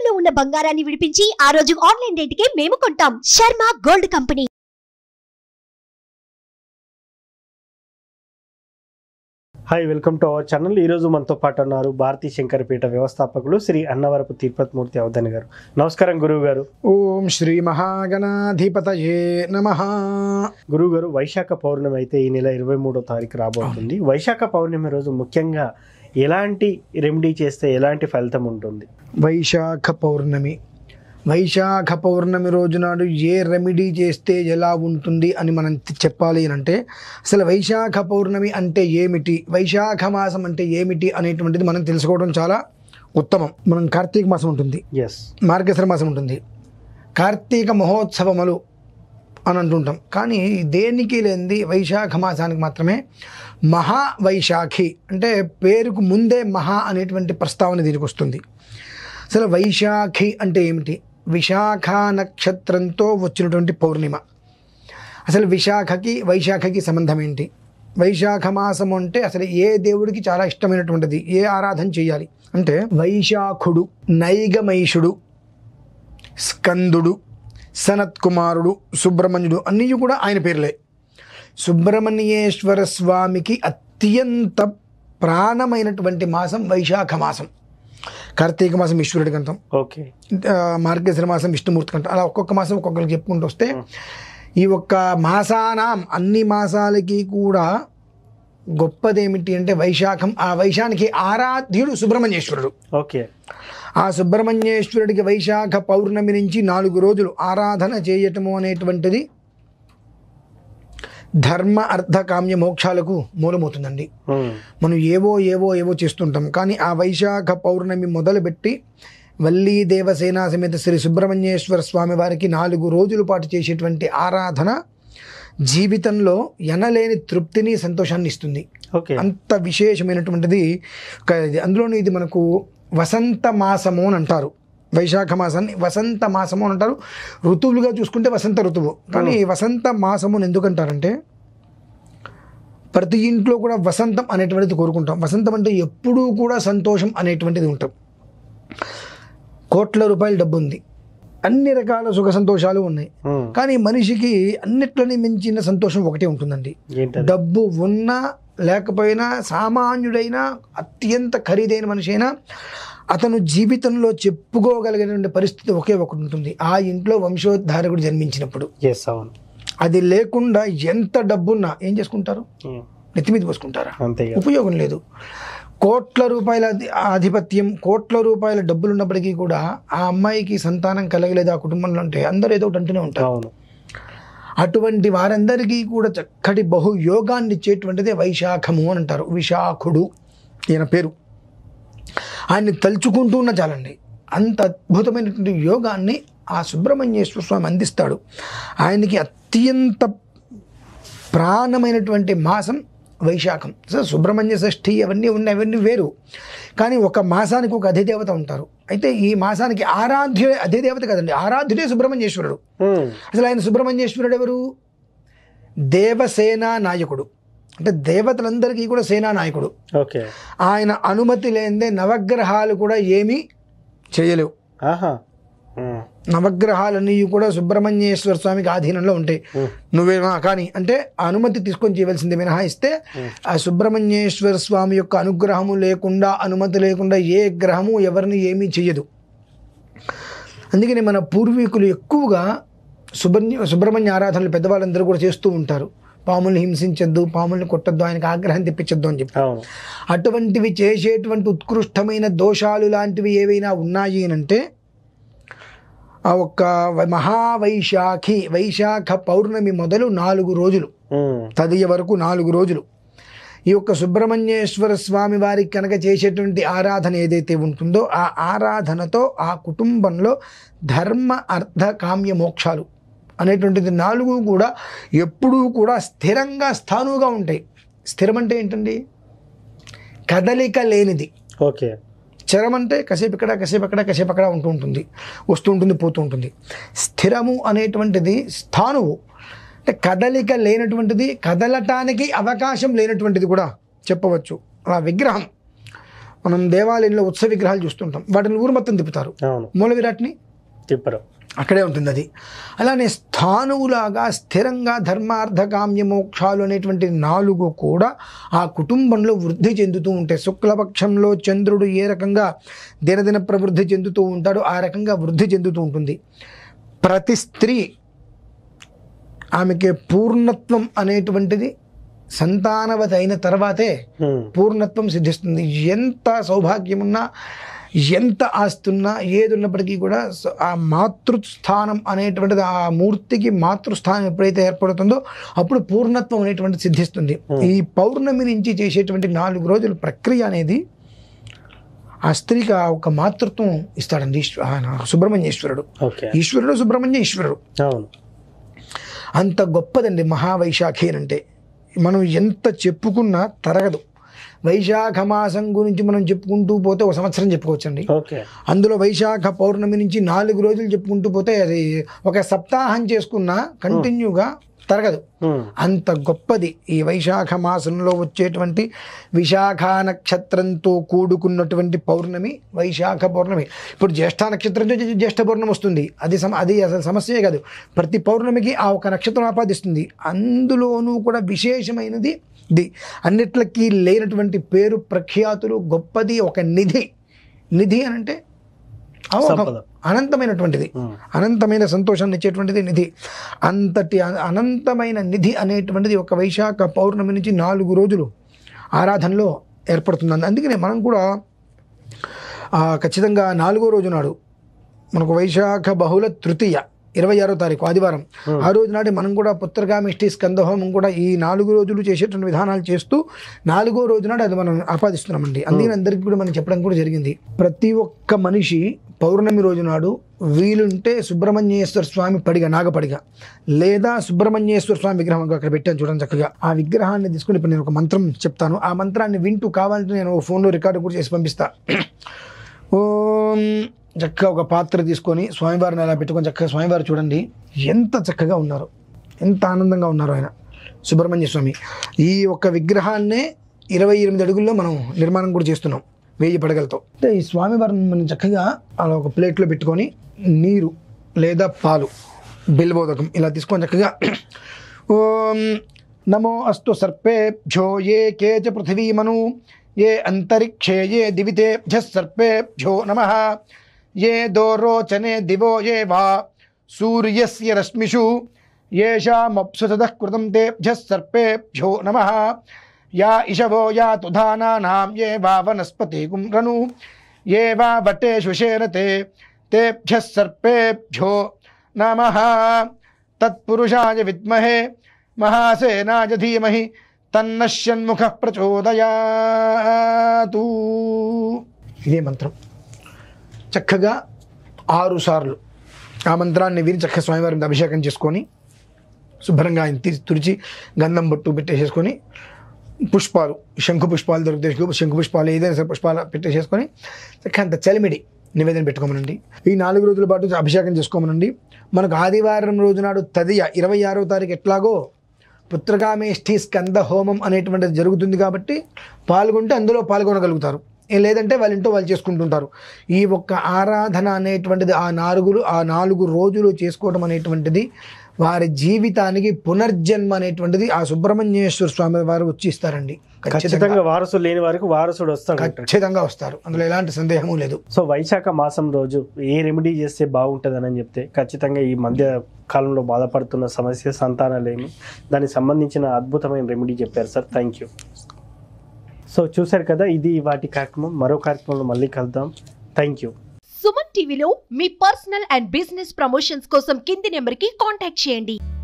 తాకట్టులో ఉన్న బంగారాన్ని విడిపించి ఆ రోజు ఆన్లైన్ రేటుకే మేము కొంటాం Sharma gold company hi welcome to our channel ఈరోజు మనతో పాటు ఉన్నారు భారతీ శంకరపీఠ వ్యవస్థాపకులు శ్రీ అన్నవరపు తిరుపతి మూర్తి అవధాని గారు నమస్కారం గురువు గారు ఓం శ్రీ మహాగణాధిపతయే నమ గురువు గారు వైశాఖ పౌర్ణమి అయితే ఈ నెల ఇరవై మూడో తారీఖు రాబోతుంది వైశాఖ పౌర్ణమి రోజు ముఖ్యంగా ఎలాంటి రెమెడీ చేస్తే ఎలాంటి ఫలితం ఉంటుంది వైశాఖ పౌర్ణమి వైశాఖ పౌర్ణమి రోజు నాడు ఏ రెమెడీ చేస్తే ఎలా ఉంటుంది అని మనం తి- చెప్పాలి అని అంటే అసలు వైశాఖ పౌర్ణమి అంటే ఏమిటి వైశాఖ మాసం అంటే ఏమిటి అనేటువంటిది మనం తెలుసుకోవడం చాలా ఉత్తమం మనం కార్తీక మాసం ఉంటుంది ఎస్ మార్గశిర మాసం ఉంటుంది కార్తీక మహోత్సవములు అని అంటుంటాం కానీ దేనికి లేనిది వైశాఖ మాసానికి మాత్రమే మహా వైశాఖి అంటే పేరుకు ముందే మహా అనేటువంటి ప్రస్తావన దీనికి వస్తుంది అసలు వైశాఖి అంటే ఏమిటి విశాఖ నక్షత్రంతో వచ్చినటువంటి పౌర్ణిమ అసలు విశాఖకి వైశాఖకి సంబంధం ఏంటి వైశాఖ మాసం అంటే అసలు ఏ దేవుడికి చాలా ఇష్టమైనటువంటిది ఏ ఆరాధన చేయాలి అంటే వైశాఖుడు నైగమైషుడు స్కందుడు సనత్ కుమారుడు సుబ్రహ్మణ్యుడు అన్నీ కూడా ఆయన పేర్లే సుబ్రహ్మణ్యేశ్వర స్వామికి అత్యంత ప్రాణమైనటువంటి మాసం వైశాఖ మాసం కార్తీక మాసం ఈశ్వరుడికి అంటాం ఓకే ఆ, మార్గశిర మాసం విష్ణుమూర్తికి అంటాం అలా ఒక్కొక్క మాసం ఒక్కొక్కరికి చెప్పుకుంటూ వస్తే ఈ ఒక్క మాసానాం అన్ని మాసాలకి కూడా గొప్పదేమిటి అంటే వైశాఖం ఆ వైశాఖానికి ఆరాధ్యుడు సుబ్రహ్మణ్యేశ్వరుడు ఓకే ఆ సుబ్రహ్మణ్యేశ్వరుడికి వైశాఖ పౌర్ణమి నుంచి నాలుగు రోజులు ఆరాధన చేయటము అనేటువంటిది ధర్మ అర్థ కామ్య మోక్షాలకు మూలమవుతుందండి ఉమ్, మనం ఏవో ఏవో ఏవో చేస్తుంటాం కానీ ఆ వైశాఖ పౌర్ణమి మొదలుపెట్టి వల్లీ దేవసేనా సమేత శ్రీ సుబ్రహ్మణ్యేశ్వర స్వామి వారికి నాలుగు రోజుల పాటు చేసేటువంటి ఆరాధన జీవితంలో ఎనలేని తృప్తిని సంతోషాన్ని ఇస్తుంది ఓకే అంత విశేషమైనటువంటిది ఒక ఇది. అందులోనూ ఇది మనకు వసంత మాసము అని అంటారు వైశాఖ మాసాన్ని వసంత మాసము అని అంటారు ఋతువులుగా చూసుకుంటే వసంత ఋతువు కానీ ఈ వసంత మాసము అని ఎందుకు అంటారంటే ప్రతి ఇంట్లో కూడా వసంతం అనేటువంటిది కోరుకుంటాం వసంతం అంటే ఎప్పుడూ కూడా సంతోషం అనేటువంటిది ఉంటాం కోట్ల రూపాయల డబ్బు ఉంది అన్ని రకాల సుఖ సంతోషాలు ఉన్నాయి ఉమ్, కానీ మనిషికి అన్నిట్లోని మించిన సంతోషం ఒకటే ఉంటుందండి ఏంటది డబ్బు ఉన్నా లేకపోయినా సామాన్యుడైనా అత్యంత ఖరీదైన మనిషి అయినా అతను జీవితంలో చెప్పుకోగలిగినటువంటి పరిస్థితి ఒకే ఒకటి ఉంటుంది ఆ ఇంట్లో వంశోద్ధారకుడు జన్మించినప్పుడు ఎస్ అవును అది లేకుండా ఎంత డబ్బున్నా ఏం చేసుకుంటారు ఉమ్, నెత్తి మీద పోసుకుంటారా అంతే కదా ఉపయోగం లేదు కోట్ల రూపాయల అధి- ఆధిపత్యం కోట్ల రూపాయల డబ్బులు ఉన్నప్పటికీ కూడా ఆ అమ్మాయికి సంతానం కలగలేదు ఆ కుటుంబంలో అంటే అందరూ ఏదో ఒకటి అంటూనే ఉంటారు అవును అటువంటి వారందరికీ కూడా చక్కటి బహు యోగాన్ని ఇచ్చేటువంటిదే వైశాఖము అని అంటారు విశాఖుడు ఈయన పేరు ఆయన్ని తలుచుకుంటూ ఉన్న చాలండి అంత అద్భుతమైనటువంటి యోగాన్ని ఆ సుబ్రహ్మణ్యేశ్వర స్వామి అందిస్తాడు ఆయనకి అత్యంత ప్రాణమైనటువంటి మాసం వైశాఖం సో సుబ్రహ్మణ్య షష్ఠి అవన్నీ ఉన్నాయి అవన్నీ వేరు కానీ ఒక మాసానికి ఒక అధిదేవత ఉంటారు అయితే ఈ మాసానికి ఆరాధ్యుడే అధిదేవత కదండి ఆరాధ్యుడే సుబ్రహ్మణ్యేశ్వరుడు ఉమ్, అసలు ఆయన సుబ్రహ్మణ్యేశ్వరుడు ఎవరు దేవసేనా నాయకుడు అంటే దేవతలందరికీ కూడా సేనా నాయకుడు ఓకే ఆయన అనుమతి లేనిదే నవగ్రహాలు కూడా ఏమీ చేయలేవు ఆహా ఉమ్, నవగ్రహాలన్నీ కూడా సుబ్రహ్మణ్యేశ్వర స్వామికి ఆధీనంలో ఉంటాయి ఉమ్, నువ్వే ఆ, కానీ అంటే ఆ అనుమతి తీసుకొని చేయవలసింది మినహాయిస్తే ఆ సుబ్రహ్మణ్యేశ్వర స్వామి యొక్క అనుగ్రహము లేకుండా అనుమతి లేకుండా ఏ గ్రహము ఎవరిని ఏమీ చెయ్యదు అందుకని మన పూర్వీకులు ఎక్కువగా సుబ్రహ్మ సుబ్రహ్మణ్య ఆరాధనలు పెద్దవాళ్ళందరూ కూడా చేస్తూ ఉంటారు పాముల్ని హింసించొద్దు పాముల్ని కొట్టద్దు ఆయనకు ఆగ్రహం తెప్పించొద్దు అని చెప్పి అవును అటువంటివి చేసేటువంటి ఉత్కృష్టమైన దోషాలు లాంటివి ఏవైనా ఉన్నాయి అని అంటే ఆ ఒక్క వ- మహావైశాఖి వైశాఖ పౌర్ణమి మొదలు నాలుగు రోజులు ఉమ్, తదియ వరకు నాలుగు రోజులు ఈ యొక్క సుబ్రహ్మణ్యేశ్వర స్వామి వారికి కనుక చేసేటువంటి ఆరాధన ఏదైతే ఉంటుందో ఆ ఆరాధనతో ఆ కుటుంబంలో ధర్మ అర్థ కామ్య మోక్షాలు అనేటువంటిది నాలుగు కూడా ఎప్పుడూ కూడా స్థిరంగా స్థానువుగా ఉంటాయి స్థిరం అంటే ఏంటండి కదలిక లేనిది ఓకే చరం అంటే కసేపు ఇక్కడ కసేపు అక్కడ కసేపు అక్కడ ఉంటూ ఉంటుంది వస్తూ ఉంటుంది పోతూ ఉంటుంది స్థిరము అనేటువంటిది స్థానువు అంటే కదలిక లేనటువంటిది కదలటానికి అవకాశం లేనటువంటిది కూడా చెప్పవచ్చు ఆ విగ్రహం మనం దేవాలయంలో ఉత్సవ విగ్రహాలు చూస్తుంటాం వాటిని ఊరు మొత్తం తిప్పుతారు అవును మూల విరాట్ని తిప్పరు అక్కడే ఉంటుంది అది అలానే స్థానువులాగా స్థిరంగా ధర్మార్థ కామ్య మోక్షాలు అనేటువంటి నాలుగు కూడా ఆ కుటుంబంలో వృద్ధి చెందుతూ ఉంటాయి శుక్లపక్షంలో చంద్రుడు ఏ రకంగా దినదిన ప్రవృద్ధి చెందుతూ ఉంటాడో ఆ రకంగా వృద్ధి చెందుతూ ఉంటుంది ప్రతి స్త్రీ ఆమెకి పూర్ణత్వం అనేటువంటిది సంతానవతి అయిన తర్వాతే ఉమ్, పూర్ణత్వం సిద్ధిస్తుంది ఎంత సౌభాగ్యమున్నా ఎంత ఆస్తున్నా ఏది ఉన్నప్పటికీ కూడా స- ఆ మాతృస్థానం అనేటువంటిది ఆ మూర్తికి మాతృస్థానం ఎప్పుడైతే ఏర్పడుతుందో అప్పుడు పూర్ణత్వం అనేటువంటిది సిద్ధిస్తుంది ఈ పౌర్ణమి నుంచి చేసేటువంటి నాలుగు రోజుల ప్రక్రియ అనేది ఆ స్త్రీకి ఆ ఒక మాతృత్వం ఇస్తాడండి ఈశ్వ ఆయన సుబ్రహ్మణ్యేశ్వరుడు ఓకే ఈశ్వరుడు సుబ్రహ్మణ్య ఈశ్వరుడు అవును అంత గొప్పదండి మహావైశాఖి అంటే మనం ఎంత చెప్పుకున్నా తరగదు వైశాఖ మాసం గురించి మనం చెప్పుకుంటూ పోతే ఒక సంవత్సరం చెప్పుకోవచ్చండి ఓకే అందులో వైశాఖ పౌర్ణమి నుంచి నాలుగు రోజులు చెప్పుకుంటూ పోతే అది ఒక సప్తాహం చేసుకున్నా కంటిన్యూగా తరగదు ఉమ్, అంత గొప్పది ఈ వైశాఖ మాసంలో వచ్చేటువంటి విశాఖ నక్షత్రంతో కూడుకున్నటువంటి పౌర్ణమి వైశాఖ పౌర్ణమి ఇప్పుడు జ్యేష్ఠ నక్షత్రంతో జే- జ్యేష్ఠ పౌర్ణమి వస్తుంది అది సమ అది అసలు సమస్యే కాదు ప్రతి పౌర్ణమికి ఆ ఒక నక్షత్రం ఆపాదిస్తుంది అందులోనూ కూడా విశేషమైనది ఇది అన్నిట్లకి లేనటువంటి పేరు ప్రఖ్యాతులు గొప్పది ఒక నిధి నిధి అని అంటే అమోఘం. సంపద. అనంతమైనటువంటిది ఉమ్, అనంతమైన సంతోషాన్ని ఇచ్చేటువంటిది నిధి అంతటి అ- అనంతమైన నిధి అనేటువంటిది ఒక వైశాఖ పౌర్ణమి నుంచి నాలుగు రోజులు ఆరాధనలో ఏర్పడుతుంది అందుకనే మనం కూడా ఆ, ఖచ్చితంగా నాలుగో రోజు నాడు మనకు వైశాఖ బహుళ తృతీయ ఇరవై ఆరో తారీఖు ఆదివారం ఆ రోజు నాటి మనం కూడా పుత్రగామిష్టి స్కందహోమం కూడా ఈ నాలుగు రోజులు చేసేటువంటి విధానాలు చేస్తూ నాలుగో రోజు నాడు అది మనం ఆపాదిస్తున్నామండి అందుకని అందరికీ కూడా మనం చెప్పడం కూడా జరిగింది ప్రతి ఒక్క మనిషి పౌర్ణమి రోజు నాడు వీలుంటే సుబ్రహ్మణ్యేశ్వర స్వామి పడిగ నాగపడిగ లేదా సుబ్రహ్మణ్యేశ్వర స్వామి విగ్రహం అక్కడ పెట్టాను చూడండి చక్కగా ఆ విగ్రహాన్ని తీసుకుని ఇప్పుడు నేను ఒక మంత్రం చెప్తాను ఆ మంత్రాన్ని వింటూ కావాలంటే నేను ఫోన్లో రికార్డు కూడా చేసి పంపిస్తా ఓం చక్కగా ఒక పాత్ర తీసుకొని స్వామివారిని అలా పెట్టుకొని చక్కగా స్వామివారు చూడండి ఎంత చక్కగా ఉన్నారు ఎంత ఆనందంగా ఉన్నారు ఆయన సుబ్రహ్మణ్య స్వామి ఈ ఒక్క విగ్రహాన్నే ఇరవై ఎనిమిది అడుగుల్లో మనం నిర్మాణం కూడా చేస్తున్నాం వెయ్యి పడగలతో అంటే ఈ స్వామివారిని మనం చక్కగా అలా ఒక ప్లేట్లో పెట్టుకొని నీరు లేదా పాలు బిల్బోదకం ఇలా తీసుకొని చక్కగా ఓం నమో అస్తు సర్పేభ్యో ఏ కేచ పృథివీమను ఏ అంతరిక్షే ఏ దివితేభ్య సర్పేభ్యో నమ ఏ దోరోచనే దివో ఏ వా సూర్యస్య రశ్మిషు ఏషామప్సు తతః కృతం తేభ్య సర్పేభ్యో నమ యా ఇషవో యా తుధానానాం ఏ వా వనస్పతి రను ఏ వా వటేషు శేరతే తేభ్య సర్పేభ్యో నమ తత్పురుషాయ విద్మహే మహాసేనాయ ధీమహి తన్నశ్యన్ముఖ ప్రచోదయాతు ఇదే మంత్రం చక్కగా ఆరు సార్లు ఆ మంత్రాన్ని విని చక్కగా స్వామివారి మీద అభిషేకం చేసుకొని శుభ్రంగా ఆయన తీసి తుడిచి గంధం బొట్టు పెట్టేసేసుకొని పుష్పాలు శంకు పుష్పాలు దొరుకుతాయి శంకు పుష్పాలు ఏదైనా సరే పుష్పాలు పెట్టేసేసుకొని చక్కగా అంత చలిమిడి నివేదన పెట్టుకోమనండి ఈ నాలుగు రోజుల పాటు అభిషేకం చేసుకోమనండి మనకు ఆదివారం రోజు నాడు తదియ ఇరవై ఆరో తారీఖు ఎట్లాగో పుత్రకామేష్ఠి స్కంద హోమం అనేటువంటిది జరుగుతుంది కాబట్టి పాల్గొంటే అందులో పాల్గొనగలుగుతారు ఏం లేదంటే వాళ్ళ ఇంట్లో వాళ్ళు చేసుకుంటుంటారు ఈ ఒక్క ఆరాధన అనేటువంటిది ఆ నాలుగులు ఆ నాలుగు రోజులు చేసుకోవడం అనేటువంటిది వారి జీవితానికి పునర్జన్మ అనేటువంటిది ఆ సుబ్రహ్మణ్యేశ్వర స్వామి వారు వచ్చి ఇస్తారండి ఖచ్చితంగా ఖచ్చితంగా వారసుడు లేని వారికి వారసుడు వస్తాడు ఖచ్చితంగా వస్తారు అందులో ఎలాంటి సందేహము లేదు సో వైశాఖ మాసం రోజు ఏ రెమెడీ చేస్తే బాగుంటుందని చెప్తే ఖచ్చితంగా ఈ మధ్య కాలంలో బాధపడుతున్న సమస్య సంతానలేమి దానికి సంబంధించిన అద్భుతమైన రెమెడీ చెప్పారు సార్ థ్యాంక్ యూ సో చూశారు కదా ఇది వాటి కార్యక్రమం మరో కార్యక్రమంలో మళ్ళీ కలుద్దాం థ్యాంక్ యూ సుమన్ టీవీలో మీ పర్సనల్ అండ్ బిజినెస్ ప్రమోషన్స్ కోసం కింది నెంబర్కి కాంటాక్ట్ చేయండి